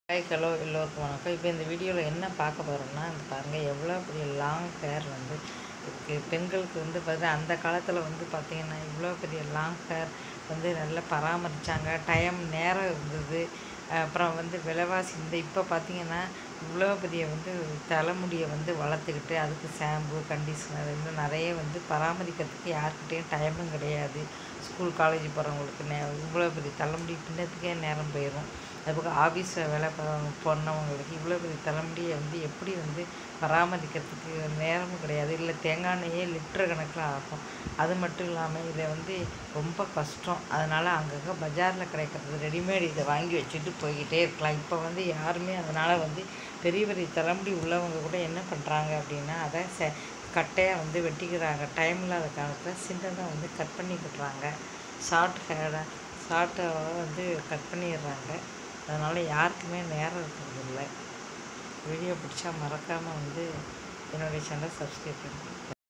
hi hello எல்லோருக்கும் வணக்கம் இப்போ இந்த வீடியோவில் என்ன பார்க்க போகிறோம்னா இந்த பாருங்கள் எவ்வளோ பெரிய லாங் ஹேர் வந்து இருக்குது பெண்களுக்கு வந்து பார்த்தா அந்த காலத்தில் வந்து பார்த்திங்கன்னா இவ்வளோ பெரிய லாங் ஹேர் வந்து நல்லா பராமரித்தாங்க டைம் நேரம் இருந்தது அப்புறம் வந்து விலைவாசி இந்த இப்போ பார்த்திங்கன்னா இவ்வளோ பெரிய வந்து தலைமுடியை வந்து வளர்த்துக்கிட்டு அதுக்கு ஷாம்பு கண்டிஷ்னர் இன்னும் நிறைய வந்து பராமரிக்கிறதுக்கு யாருக்கிட்டேயும் டைமும் கிடையாது ஸ்கூல் காலேஜ் போகிறவங்களுக்கு நே இவ்வளோ பெரிய தலைமுடி பின்னத்துக்கே நேரம் போயிடும் அதுபோக ஆஃபீஸில் வேலை பா- போனவங்களுக்கு இவ்வளோ பெரிய தலைமுடியை வந்து எப்படி வந்து பராமரிக்கிறதுக்கு நேரமும் கிடையாது இல்லை தேங்காய் எண்ணெயே லிட்டர் கணக்கில் ஆகும் அது மட்டும் இல்லாமல் இதை வந்து ரொம்ப கஷ்டம் அதனால் அங்கங்கே பஜாரில் கிடைக்கிறது ரெடிமேட் இதை வாங்கி வச்சுட்டு போய்கிட்டே இருக்கலாம் இப்போ வந்து யாருமே அதனால் வந்து பெரிய பெரிய தலைமுடி உள்ளவங்க கூட என்ன பண்ணுறாங்க அப்படின்னா அதை செ கட்டையாக வந்து வெட்டிக்கிறாங்க டைம் இல்லாத காலத்தில் சின்னதாக வந்து கட் பண்ணிக்கிட்டுறாங்க ஷார்ட் ஹேரை ஷார்ட்டை வந்து கட் பண்ணிடுறாங்க அதனால் யாருக்குமே நேரம் இருக்கிறது இல்லை வீடியோ பிடிச்சா மறக்காமல் வந்து என்னுடைய சேனலை சப்ஸ்கிரைப் பண்ணுங்கள்